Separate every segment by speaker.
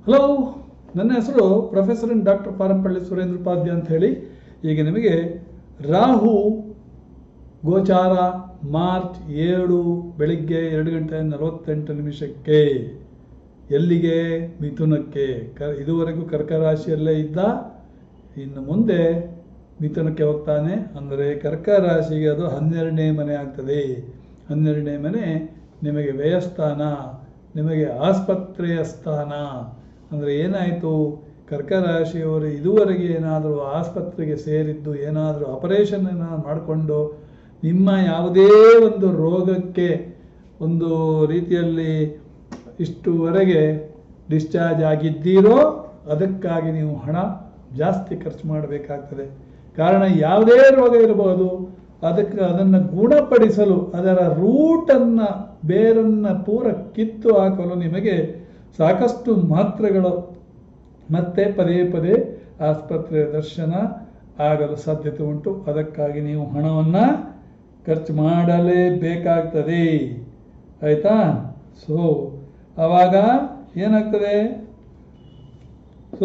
Speaker 1: hello ನನ್ನ ಹೆಸರು professor doctor Parampalli Surendra Upadhya ಅಂತ ಹೇಳಿ ಈಗ ನಿಮಗೆ ರಾಹು ಗೋಚಾರ ಮಾರ್ಚ್ ಏಳು ಬೆಳಿಗ್ಗೆ ಎರಡು ಗಂಟೆ ನಲವತ್ತೆಂಟು ನಿಮಿಷಕ್ಕೆ ಎಲ್ಲಿಗೆ ಮಿಥುನಕ್ಕೆ ಕ ಇದುವರೆಗೂ ಕರ್ಕ ರಾಶಿಯಲ್ಲೇ ಇದ್ದ ಇನ್ನು ಮುಂದೆ ಮಿಥುನಕ್ಕೆ ಹೋಗ್ತಾನೆ ಅಂದರೆ ಕರ್ಕ ರಾಶಿಗೆ ಅದು ಹನ್ನೆರಡನೇ ಮನೆ ಆಗ್ತದೆ ಹನ್ನೆರಡನೇ ಮನೆ ನಿಮಗೆ ವ್ಯಯಸ್ಥಾನ ನಿಮಗೆ ಆಸ್ಪತ್ರೆಯ ಸ್ಥಾನ ಅಂದರೆ ಏನಾಯಿತು ಕರ್ಕ ರಾಶಿಯವರು ಇದುವರೆಗೆ ಏನಾದರೂ ಆಸ್ಪತ್ರೆಗೆ ಸೇರಿದ್ದು ಏನಾದರೂ ಆಪರೇಷನ್ ಮಾಡಿಕೊಂಡು ನಿಮ್ಮ ಯಾವುದೇ ಒಂದು ರೋಗಕ್ಕೆ ಒಂದು ರೀತಿಯಲ್ಲಿ ಇಷ್ಟುವರೆಗೆ ಡಿಸ್ಚಾರ್ಜ್ ಆಗಿದ್ದೀರೋ ಅದಕ್ಕಾಗಿ ನೀವು ಹಣ ಜಾಸ್ತಿ ಖರ್ಚು ಮಾಡಬೇಕಾಗ್ತದೆ ಕಾರಣ ಯಾವುದೇ ರೋಗ ಇರಬಹುದು ಅದಕ್ಕೆ ಅದನ್ನು ಗುಣಪಡಿಸಲು ಅದರ ರೂಟನ್ನು ಬೇರನ್ನು ಪೂರ ಕಿತ್ತು ಹಾಕಲು ನಿಮಗೆ ಸಾಕಷ್ಟು ಮಾತ್ರೆಗಳು ಮತ್ತೆ ಪದೇ ಪದೇ ಆಸ್ಪತ್ರೆಯ ದರ್ಶನ ಆಗಲು ಸಾಧ್ಯತೆ ಉಂಟು ಅದಕ್ಕಾಗಿ ನೀವು ಹಣವನ್ನು ಖರ್ಚು ಮಾಡಲೇಬೇಕಾಗ್ತದೆ ಆಯಿತಾ ಸೊ ಆವಾಗ ಏನಾಗ್ತದೆ ಸೊ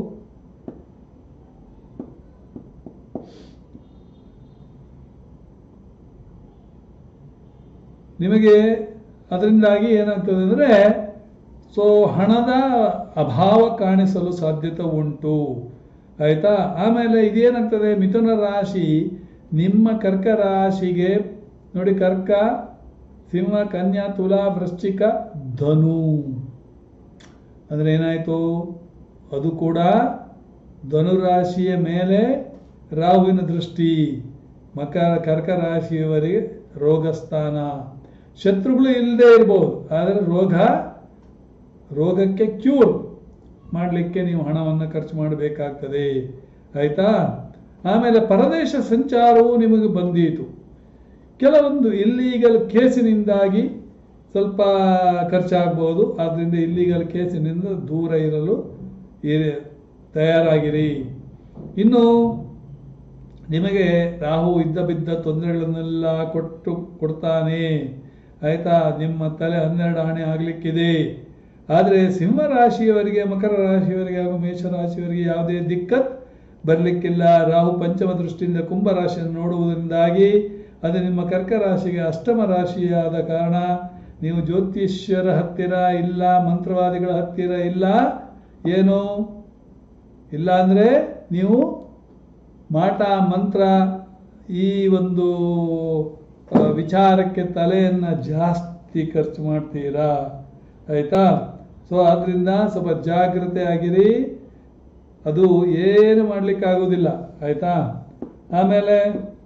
Speaker 1: ನಿಮಗೆ ಅದರಿಂದಾಗಿ ಏನಾಗ್ತದೆ ಅಂದರೆ ಸೊ ಹಣದ ಅಭಾವ ಕಾಣಿಸಲು ಸಾಧ್ಯತೆ ಉಂಟು ಆಯಿತಾ ಆಮೇಲೆ ಇದೇನಾಗ್ತದೆ ಮಿಥುನ ರಾಶಿ ನಿಮ್ಮ ಕರ್ಕ ರಾಶಿಗೆ ನೋಡಿ ಕರ್ಕ ಸಿಂಹ ಕನ್ಯಾ ತುಲಾ ವೃಶ್ಚಿಕ ಧನು ಅಂದರೆ ಏನಾಯಿತು ಅದು ಕೂಡ ಧನುರಾಶಿಯ ಮೇಲೆ ರಾಹುವಿನ ದೃಷ್ಟಿ ಮಕರ ಕರ್ಕ ರಾಶಿಯವರಿಗೆ ರೋಗಸ್ಥಾನ ಶತ್ರುಗಳು ಇಲ್ಲದೆ ಇರ್ಬೋದು ಆದರೆ ರೋಗ ರೋಗಕ್ಕೆ ಕ್ಯೂರ್ ಮಾಡಲಿಕ್ಕೆ ನೀವು ಹಣವನ್ನು ಖರ್ಚು ಮಾಡಬೇಕಾಗ್ತದೆ ಆಯಿತಾ ಆಮೇಲೆ ಪರದೇಶ ಸಂಚಾರವು ನಿಮಗೆ ಬಂದೀತು ಕೆಲವೊಂದು ಇಲ್ಲೀಗಲ್ ಕೇಸಿನಿಂದಾಗಿ ಸ್ವಲ್ಪ ಖರ್ಚಾಗ್ಬೋದು ಆದ್ದರಿಂದ ಇಲ್ಲೀಗಲ್ ಕೇಸಿನಿಂದ ದೂರ ಇರಲು ಇರಿ- ತಯಾರಾಗಿರಿ ಇನ್ನು ನಿಮಗೆ ರಾಹು ಇದ್ದ ಬಿದ್ದ ತೊಂದರೆಗಳನ್ನೆಲ್ಲ ಕೊಟ್ಟು ಕೊಡ್ತಾನೆ ಆಯಿತಾ ನಿಮ್ಮ ತಲೆ ಹನ್ನೆರಡು ಆಣೆ ಆಗಲಿಕ್ಕಿದೆ ಆದರೆ ಸಿಂಹ ರಾಶಿಯವರಿಗೆ ಮಕರ ರಾಶಿಯವರಿಗೆ ಹಾಗೂ ಮೇಷರಾಶಿಯವರಿಗೆ ಯಾವುದೇ ದಿಕ್ಕತ್ ಬರಲಿಕ್ಕಿಲ್ಲ ರಾಹು ಪಂಚಮ ದೃಷ್ಟಿಯಿಂದ ಕುಂಭ ರಾಶಿಯನ್ನು ನೋಡುವುದರಿಂದಾಗಿ ಅದು ನಿಮ್ಮ ಕರ್ಕ ರಾಶಿಗೆ ಅಷ್ಟಮ ರಾಶಿಯಾದ ಕಾರಣ ನೀವು ಜ್ಯೋತಿಷ್ಯರ ಹತ್ತಿರ ಇಲ್ಲ ಮಂತ್ರವಾದಿಗಳ ಹತ್ತಿರ ಇಲ್ಲ ಏನು ಇಲ್ಲ ಅಂದರೆ ನೀವು ಮಾಟ ಮಂತ್ರ ಈ ಒಂದು ಆ, ವಿಚಾರಕ್ಕೆ ತಲೆಯನ್ನು ಜಾಸ್ತಿ ಖರ್ಚು ಮಾಡ್ತೀರಾ ಆಯಿತಾ ಸೊ ಆದ್ದರಿಂದ ಸ್ವಲ್ಪ ಜಾಗ್ರತೆ ಆಗಿರಿ ಅದು ಏನು ಮಾಡಲಿಕ್ಕಾಗೋದಿಲ್ಲ ಆಯಿತಾ ಆಮೇಲೆ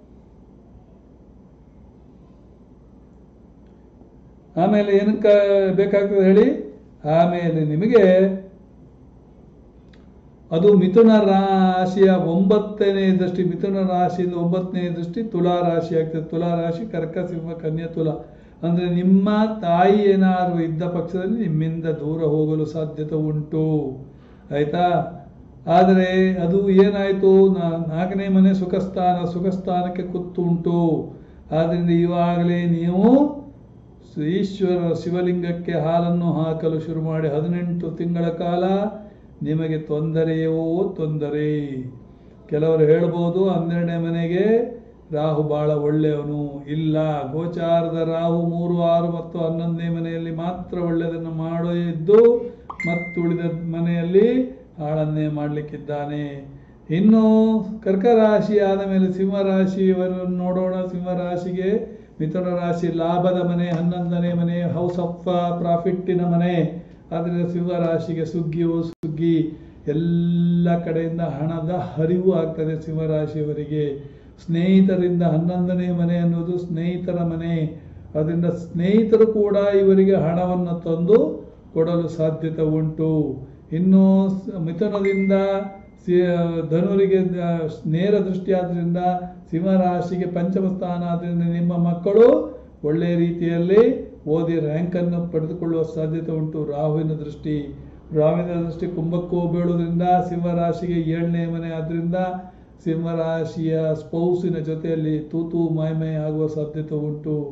Speaker 1: ಆಮೇಲೆ ಏನಕ್ಕೆ ಬೇಕಾಗ್ತದೆ ಹೇಳಿ ಆಮೇಲೆ ನಿಮಗೆ ಅದು ಮಿಥುನ ರಾಶಿಯ ಒಂಬತ್ತನೇ ದೃಷ್ಟಿ ಮಿಥುನ ರಾಶಿಯಿಂದ ಒಂಬತ್ತನೇ ದೃಷ್ಟಿ ತುಲಾ ರಾಶಿ ಆಗ್ತದೆ ತುಲಾ ರಾಶಿ ಕರ್ಕ ಸಿಂಹ ಕನ್ಯಾ ತುಲಾ ಅಂದರೆ ನಿಮ್ಮ ತಾಯಿ ಏನಾದರೂ ಇದ್ದ ಪಕ್ಷದಲ್ಲಿ ನಿಮ್ಮಿಂದ ದೂರ ಹೋಗಲು ಸಾಧ್ಯತೆ ಉಂಟು ಆಯಿತಾ ಆದರೆ ಅದು ಏನಾಯಿತು ನಾಲ್ಕನೇ ಮನೆ ಸುಖಸ್ಥಾನ ಸುಖಸ್ಥಾನಕ್ಕೆ ಕುತ್ತುಂಟು ಆದ್ದರಿಂದ ಇವಾಗಲೇ ನೀವು ಈಶ್ವರ ಶಿವಲಿಂಗಕ್ಕೆ ಹಾಲನ್ನು ಹಾಕಲು ಶುರು ಮಾಡಿ ಹದಿನೆಂಟು ತಿಂಗಳ ಕಾಲ ನಿಮಗೆ ತೊಂದರೆಯೋ ತೊಂದರೆ ಕೆಲವರು ಹೇಳ್ಬೋದು ಹನ್ನೆರಡನೇ ಮನೆಗೆ ರಾಹು ಬಹಳ ಒಳ್ಳೆಯವನು ಇಲ್ಲ ಗೋಚಾರದ ರಾಹು ಮೂರು ಆರು ಮತ್ತು ಹನ್ನೊಂದನೇ ಮನೆಯಲ್ಲಿ ಮಾತ್ರ ಒಳ್ಳೆಯದನ್ನು ಮಾಡೋ ಇದ್ದು ಮತ್ತು ಉಳಿದ ಮನೆಯಲ್ಲಿ ಹಾಳನ್ನೇ ಮಾಡಲಿಕ್ಕಿದ್ದಾನೆ ಇನ್ನು ಕರ್ಕ ರಾಶಿ ಆದ ಮೇಲೆ ಸಿಂಹರಾಶಿಯವರನ್ನು ನೋಡೋಣ ಸಿಂಹರಾಶಿಗೆ ಮಿಥುನ ರಾಶಿ ಲಾಭದ ಮನೆ ಹನ್ನೊಂದನೇ ಮನೆ ಹೌಸ್ ಆಫ್ ಪ್ರಾಫಿಟ್ಟಿನ ಮನೆ ಆದ್ದರಿಂದ ಸಿಂಹರಾಶಿಗೆ ಸುಗ್ಗಿಯು ಸುಗ್ಗಿ ಎಲ್ಲ ಕಡೆಯಿಂದ ಹಣದ ಹರಿವು ಆಗ್ತದೆ ಸಿಂಹರಾಶಿಯವರಿಗೆ ಸ್ನೇಹಿತರಿಂದ ಹನ್ನೊಂದನೇ ಮನೆ ಅನ್ನೋದು ಸ್ನೇಹಿತರ ಮನೆ ಅದರಿಂದ ಸ್ನೇಹಿತರು ಕೂಡ ಇವರಿಗೆ ಹಣವನ್ನು ತಂದು ಕೊಡಲು ಸಾಧ್ಯತೆ ಉಂಟು ಇನ್ನು ಸ- ಮಿಥುನದಿಂದ ಸಿ- ಧನುರಿಗೆ ದ- ನೇರ ದೃಷ್ಟಿ ಆದ್ದರಿಂದ ಸಿಂಹರಾಶಿಗೆ ಪಂಚಮ ಸ್ಥಾನ ಆದ್ದರಿಂದ ನಿಮ್ಮ ಮಕ್ಕಳು ಒಳ್ಳೆಯ ರೀತಿಯಲ್ಲಿ ಓದಿ ರ್ಯಾಂಕನ್ನು ಪಡೆದುಕೊಳ್ಳುವ ಸಾಧ್ಯತೆ ಉಂಟು ರಾಹುವಿನ ದೃಷ್ಟಿ ರಾಹುವಿನ ದೃಷ್ಟಿ ಕುಂಭಕ್ಕೂ ಬೀಳುವುದರಿಂದ ಸಿಂಹರಾಶಿಗೆ ಏಳನೇ ಮನೆ ಆದ್ದರಿಂದ ಸಿಂಹರಾಶಿಯ ಸ್ಪೌಸಿನ ಜೊತೆಯಲ್ಲಿ ತೂತು ಮಾಯ್ಮಯ ಆಗುವ ಸಾಧ್ಯತೆ ಉಂಟು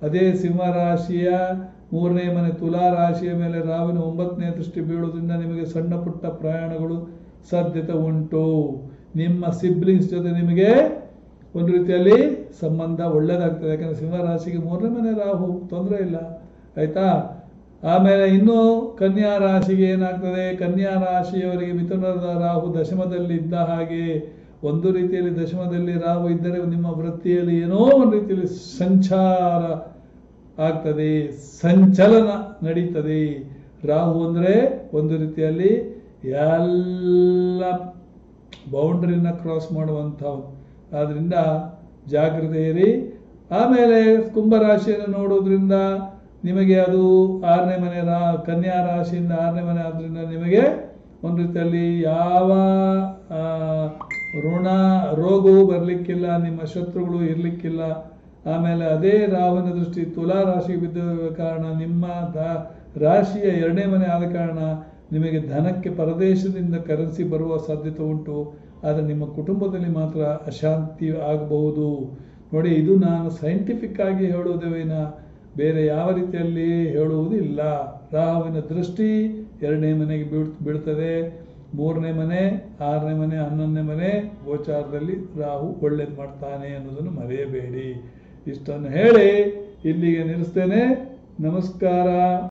Speaker 1: ಅದೇ ಸಿಂಹ ರಾಶಿಯ ಮೂರನೇ ಮನೆ ತುಲಾ ರಾಶಿಯ ಮೇಲೆ ರಾವಿನ ಒಂಬತ್ತನೇ ದೃಷ್ಟಿ ಬೀಳುವುದರಿಂದ ನಿಮಗೆ ಸಣ್ಣ ಪುಟ್ಟ ಪ್ರಯಾಣಗಳು ಸಾಧ್ಯತೆ ಉಂಟು ನಿಮ್ಮ ಸಿಬ್ಲಿಂಗ್ಸ್ ಜೊತೆ ನಿಮಗೆ ಒಂದು ರೀತಿಯಲ್ಲಿ ಸಂಬಂಧ ಒಳ್ಳೇದಾಗ್ತದೆ ಯಾಕಂದ್ರೆ ಸಿಂಹ ರಾಶಿಗೆ ಮೂರನೇ ಮನೆ ರಾಹು ತೊಂದರೆ ಇಲ್ಲ ಆಯ್ತಾ ಆಮೇಲೆ ಇನ್ನು ಕನ್ಯಾ ರಾಶಿಗೆ ಏನಾಗ್ತದೆ ಕನ್ಯಾ ರಾಶಿಯವರಿಗೆ ಮಿಥುನದ ರಾಹು ದಶಮದಲ್ಲಿ ಇದ್ದ ಹಾಗೆ ಒಂದು ರೀತಿಯಲ್ಲಿ ದಶಮದಲ್ಲಿ ರಾಹು ಇದ್ದರೆ ನಿಮ್ಮ ವೃತ್ತಿಯಲ್ಲಿ ಏನೋ ಒಂದು ರೀತಿಯಲ್ಲಿ ಸಂಚಾರ ಆಗ್ತದೆ ಸಂಚಲನ ನಡೀತದೆ ರಾಹು ಅಂದರೆ ಒಂದು ರೀತಿಯಲ್ಲಿ ಎಲ್ಲ ಬೌಂಡ್ರಿನ ಕ್ರಾಸ್ ಮಾಡುವಂಥವು ಆದ್ರಿಂದ ಜಾಗ್ರತೆ ಇರಿ ಆಮೇಲೆ ಕುಂಭರಾಶಿಯನ್ನು ನೋಡೋದ್ರಿಂದ ನಿಮಗೆ ಅದು ಆರನೇ ಮನೆ ರಾ ಕನ್ಯಾ ರಾಶಿಯಿಂದ ಆರನೇ ಮನೆ ಆದ್ರಿಂದ ನಿಮಗೆ ಒಂದು ರೀತಿಯಲ್ಲಿ ಯಾವ ಆ, ಋಣ ರೋಗವು ಬರಲಿಕ್ಕಿಲ್ಲ ನಿಮ್ಮ ಶತ್ರುಗಳು ಇರಲಿಕ್ಕಿಲ್ಲ ಆಮೇಲೆ ಅದೇ ರಾಹುವಿನ ದೃಷ್ಟಿ ತುಲಾ ರಾಶಿಗೆ ಬಿದ್ದ ಕಾರಣ ನಿಮ್ಮ ದ ರಾಶಿಯ ಎರಡನೇ ಮನೆ ಆದ ಕಾರಣ ನಿಮಗೆ ಧನಕ್ಕೆ ಪರದೇಶದಿಂದ ಕರೆನ್ಸಿ ಬರುವ ಸಾಧ್ಯತೆ ಉಂಟು ಆದರೆ ನಿಮ್ಮ ಕುಟುಂಬದಲ್ಲಿ ಮಾತ್ರ ಅಶಾಂತಿ ಆಗಬಹುದು ನೋಡಿ ಇದು ನಾನು ಸೈಂಟಿಫಿಕ್ ಆಗಿ ಹೇಳುವುದೇ ವಿನ ಬೇರೆ ಯಾವ ರೀತಿಯಲ್ಲಿ ಹೇಳುವುದಿಲ್ಲ ರಾಹುವಿನ ದೃಷ್ಟಿ ಎರಡನೇ ಮನೆಗೆ ಬೀಳ್ ಬೀಳ್ತದೆ ಮೂರನೇ ಮನೆ ಆರನೇ ಮನೆ ಹನ್ನೊಂದನೇ ಮನೆ ಗೋಚಾರದಲ್ಲಿ ರಾಹು ಒಳ್ಳೇದು ಮಾಡ್ತಾನೆ ಅನ್ನೋದನ್ನು ಮರೆಯಬೇಡಿ ಇಷ್ಟನ್ನು ಹೇಳಿ ಇಲ್ಲಿಗೆ ನಿಲ್ಲಿಸ್ತೇನೆ ನಮಸ್ಕಾರ